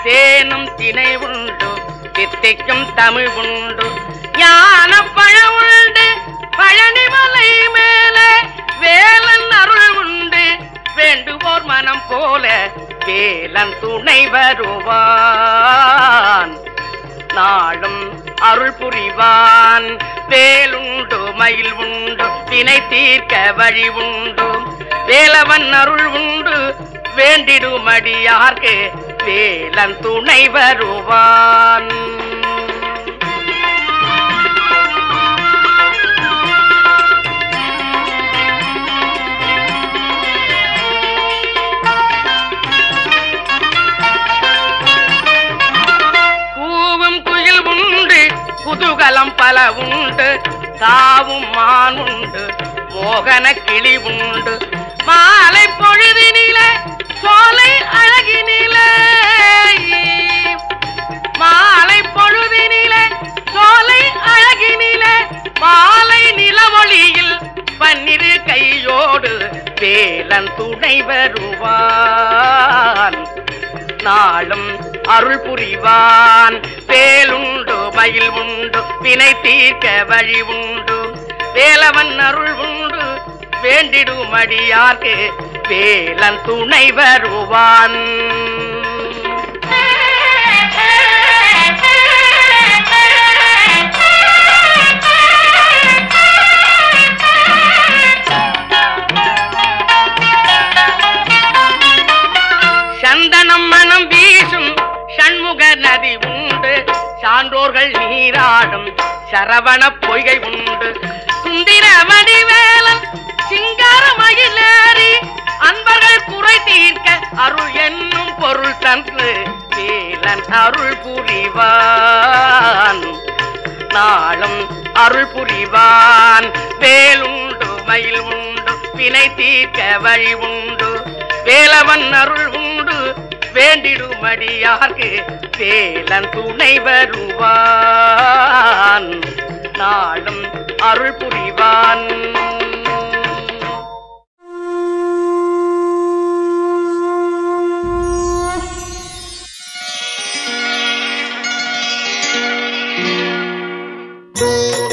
தேனும் திணை உண்டு தித்திக்கும் தமிழ் உண்டு ஞான பழம் உண்டு பழனிமலை மேலே வேலன் அருள் உண்டு வேண்டுவோர் மனம் போல வேலன் துணை வருவான் நாளும் அருள் புரிவான் வேலுண்டு மயில் உண்டு தினை தீர்க்க வழி உண்டு வேலவன் அருள் உண்டு வேண்டிடுமடியார்க்கு வேலன் துணை வருவான் கூவும் குயில் உண்டு குதூகலம் பல உண்டு தாவும் மான் உண்டு மோகன கிளி உண்டு மாலை பொழுதினிலே சோலை அழகினிலே மாலை பொழுதினிலே சோலை அழகினிலே மாலை நிலவொளியில் பன்னிரு கையோடு வேலன் துணை வருவான் நாளும் அருள் புரிவான் வேலுண்டு மயில் உண்டு வினை தீர்க்க வழி உண்டு வேலவன் அருள் உண்டு வேண்டிடுமடியார்க்கு வேலன் துணை வருவான் சந்தனம் மனம் வீசும் சண்முக நதி உண்டு சான்றோர்கள் நீராடும் சரவண பொய்கை உண்டு சுந்திர வடிவேலன் சிங்கார மயிலேறி அன்பர்கள் குறை தீர்க்க அருள் என்னும் பொருள் தந்து வேலன் அருள் புரிவான் நாளும் அருள் புரிவான் வேலுண்டு மயில் உண்டு வினை தீர்க்க வழி உண்டு வேலவன் அருள் உண்டு வேண்டிடுமடியார்க்கு வேலன் துணை வருவான் நாளும் அருள் புரிவான் Thank